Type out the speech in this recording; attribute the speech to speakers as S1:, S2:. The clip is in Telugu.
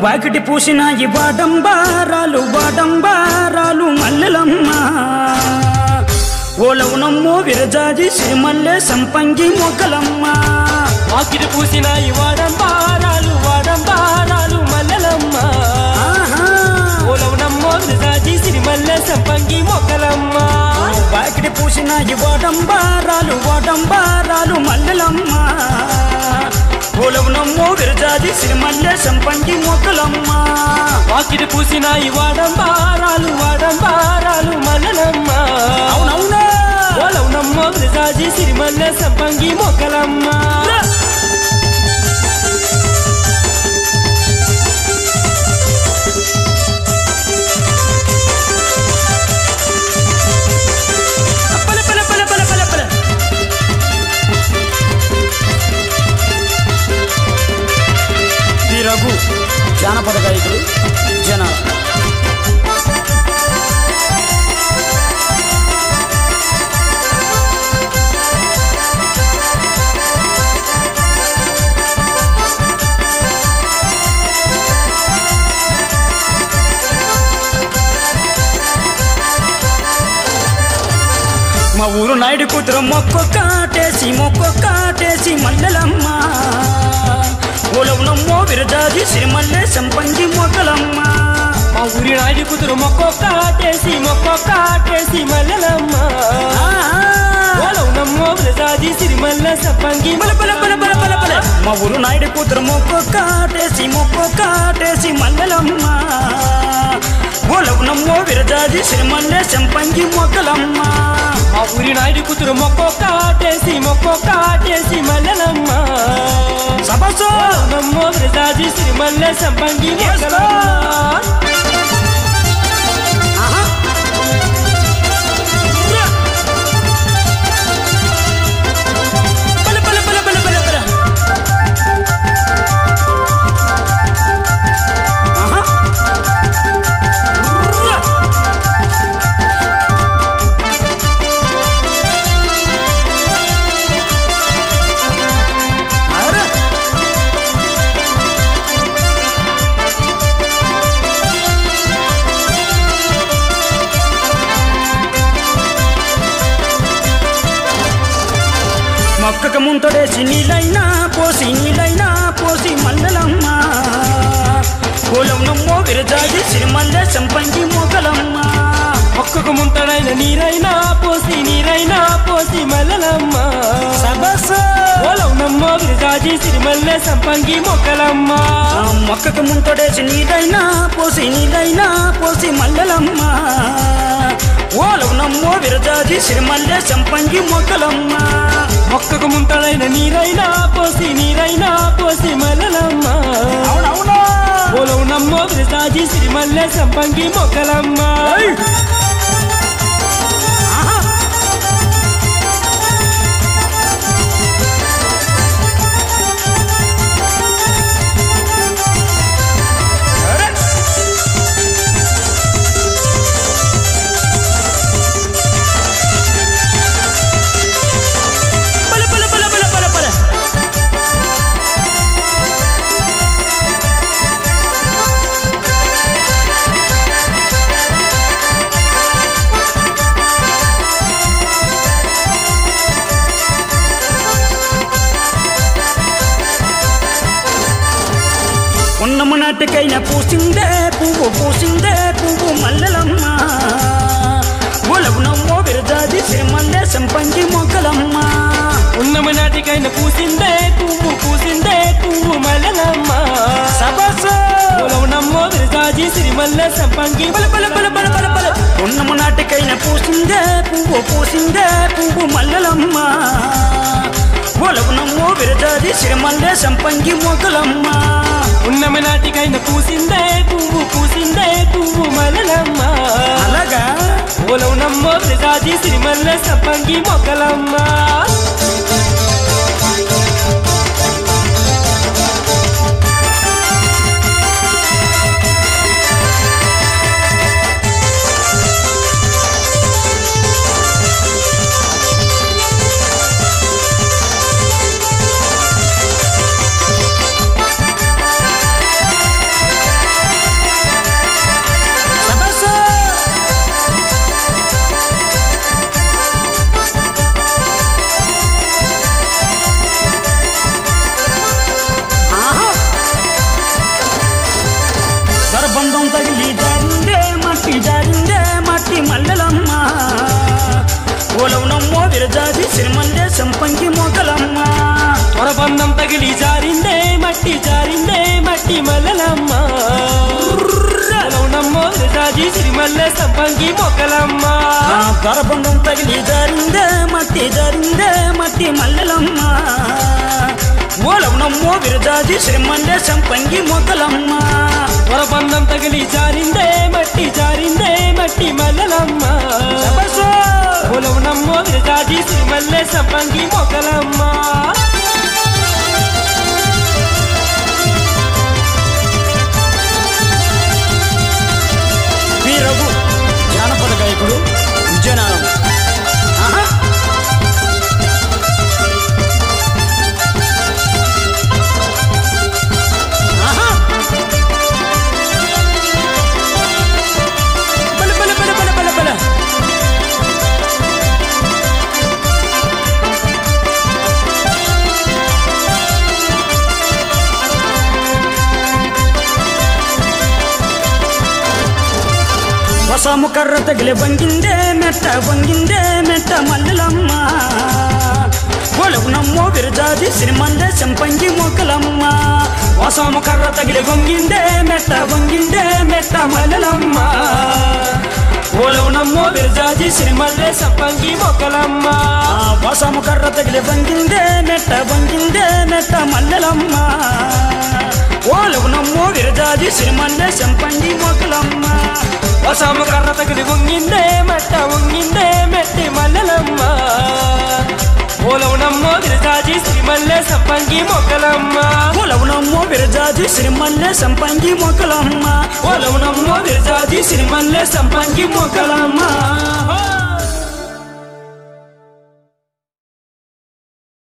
S1: వాకిటి పూసిన ఈ వాడంబారాలు వాడంబారాలు మల్లెలమ్మ ఓలవునమ్మో విరజాజి సిరిమల్లె సంపంగి మొక్కలమ్మ
S2: వాకిటి పూసిన ఈ వాడంబారాలు వాడంబారాలు మల్లెలమ్మ
S1: ఆహా.
S2: ఓలవునమ్మో విరజాజి సిరిమల్లె సంపంగి మొక్కలమ్మ
S1: వాకిటి పూసిన ఈ వాడంబారాలు వాడంబారాలు మల్లెలమ్మ ఓలవునమ్మో విరజాజి సిరిమల్లె సంపంగి మొక్కలమ్మ
S2: వాకిటి పూసిన ఈ వాడంబారాలు వాడంబారాలు మల్లెలమ్మ
S1: అవునవునా
S2: ఓలవునమ్మో విరజాజి సిరిమల్లె సంపంగి మొక్కలమ్మ
S1: పలే పలే పలే పలే పలే పలే ది రఘు జానపద గాయకుడు జన మా ఊరు నాయుడు కూతురు మొక్క కాటేసి మొక్క కాటేసి మల్లెలమ్మ ఓలవునమ్మో విరజాజి సిరిమల్లె సంపంగి మొక్కలమ్మ
S2: మా ఊరి నాయుడు కూతురు మొక్క కాటేసి మొక్క కాటేసి మల్లెలమ్మ ఓలవునమ్మో విరజాజి సిరిమల్లె సంపంగి
S1: పల పల పల పల పల పల. మా ఊరు నాయుడు కూతురు మొక్క కాటేసి మొక్క కాటేసి మల్లెలమ్మ ఓలవునమ్మో విరజాజి సిరిమల్లె సంపంగి మొక్కలమ్మ
S2: మా ఊరి నాయుడు కూతురు మొక్క కాటేసి మొక్క కాటేసి మల్లెలమ్మ
S1: సబసో
S2: నమ్మో విరజాజి సిరిమల్లె సంపంగి మొక్కలమ్మ
S1: ఆహా. పల పల పల పల పల పల. ఆహా. అరే. మొక్కకు ముంతడేసి నీలైనా పోసి నీలైనా పోసి మల్లెలమ్మ కోలమ్నమ్మో విరజాజి సిరిమల్లె సంపంగి మొగలమ్మ
S2: ఒక్కకు ముంతడైన నీరైనా పోసి నీరైనా పోసి మల్లెలమ్మ
S1: సబస
S2: ఓలవునమ్మో విరజాజి సిరిమల్లె సంపంగి మొక్కలమ్మ
S1: ఆ మొక్కకు ముంతడేసి నీలైనా పోసి నీలైనా పోసి మల్లెలమ్మ ఓలవునమ్మో విరజాజి సిరిమల్లె సంపంగి మొగలమ్మ
S2: మొక్కకు ముంతడైన నీరైనా పోసి నీరైనా పోసి మల్లెలమ్మ
S1: అవునవునా
S2: ఓలవునమ్మో విరజాజి సిరిమల్లె సంపంగి మొక్కలమ్మ
S1: ఏయ్! ఆహా! అరే! పల పల పల పల పల పల. ఉన్నము నాటికైన పూసిందే పువ్వు పూసిందే పువ్వు మల్లెలమ్మ ఒలవునమ్మో విరజాది సిరిమల్లె సంపంగి మొక్కలమ్మ
S2: ఉన్నమ నాటికైన పూసిందే పువ్వు పూసిందే పువ్వు మల్లెలమ్మ
S1: సబస
S2: ఓలవునమ్మో విరజాజి సిరిమల్లె సంపంగి
S1: పల పల పల పల పల పల ఉన్నము నాటికైన పూసిందే పువ్వు పూసిందే పువ్వు మల్లెలమ్మ ఒలవునమ్మో విరజాది సిరిమల్లె సంపంగి మొక్కలమ్మ
S2: ఉన్నమ నాటికైన పూసిందే పువ్వు పూసిందే పువ్వు మల్లెలమ్మ
S1: అలాగా
S2: ఓలవునమ్మో విరజాజి సిరిమల్లె సంపంగి మొక్కలమ్మ
S1: బంధం తగిలి జారిందే మట్టి జారిందే మట్టి మల్లెలమ్మ ఓలవునమ్మో విరజాజి సిరిమల్లె సంపంగి మోకలమ్మ
S2: బంధం తగిలి జారిందే మట్టి జారిందే మట్టి మల్లెలమ్మ నమ్మో రాజీ సిరిమల్లె సంపంగి మొక్కలమ్మ
S1: ఆ దొరబంధం తగిలి జారిందే మట్టి జారిందే మట్టి మల్లెలమ్మ ఓలవునమ్మో విరజాజి సిరిమల్లె సంపంగి మోకలమ్మ
S2: బంధం తగిలి జారిందే మట్టి జారిందే మట్టి మల్లెలమ్మ
S1: శబసో!
S2: నమ్మో రాజీ సిరిమల్లె సంపంగి మొక్కలమ్మ
S1: పి రఘు జానపద గాయకుడు విజయనగరం ఆహా! ఆహా! బల, బల, బల, బల, బల, బల. ಹೊಸಮು ಕರ್ರ ತಗಲೆ ಬಂಗಿಂದೆ ಮೆಟ್ಟ ಬಂಗಿಂದೆ ಮೆಟ್ಟ ಮಲ್ಲಲಮ್ಮ ಒಳಗು ನಮ್ಮೋ ಬಿರಜಾಜಿ ಸಿರಿಮಲ್ಲೆ ಸಂಪಂಗಿ ಮೊಕಲಮ್ಮ ಹೊಸಮು ಕರ್ರ ತಗಲೆ ಬಂಗಿಂದೆ ಮೆಟ್ಟ ಬಂಗಿಂದೆ ಮೆಟ್ಟ ಮಲ್ಲಲಮ್ಮ
S2: ఓలవు నమ్మో బిర్జాజీ సిరిమల్లె సంపంగి మొక్కలమ్మ
S1: ಹೊಸಮು ಕರ್ರ ತಗಲೆ ಬಂಗಿಂದೆ ಮೆಟ್ಟ ಬಂಗಿಂದೆ ಮೆಟ್ಟ ಮಲ್ಲಲಮ್ಮ ಒಳಗು ನಮ್ಮೋ ಬಿರಜಾಜಿ ಸಿರಿಮಲ್ಲೆ ಸಂಪಂಗಿ ಮೊಕಲಮ್ಮ
S2: వసము కర్ర తగిలి ఉంగిందే మెట్ట ఉంగిందే మెట్టి మల్లెలమ్మ ఓలవు నమ్మో బిర్జాజీ సిరిమల్లె సంపంగి మొక్కలమ్మ
S1: ಒಲವು ನಮ್ಮೋ ಬಿರಜಾಜಿ ಸಿರಿಮಲ್ಲೆ ಸಂಪಂಗಿ ಮೊಕಲಮ್ಮ
S2: ఓలవు నమ్మో బిర్జాజీ సిరిమల్లె సంపంగి మొక్కలమ్మ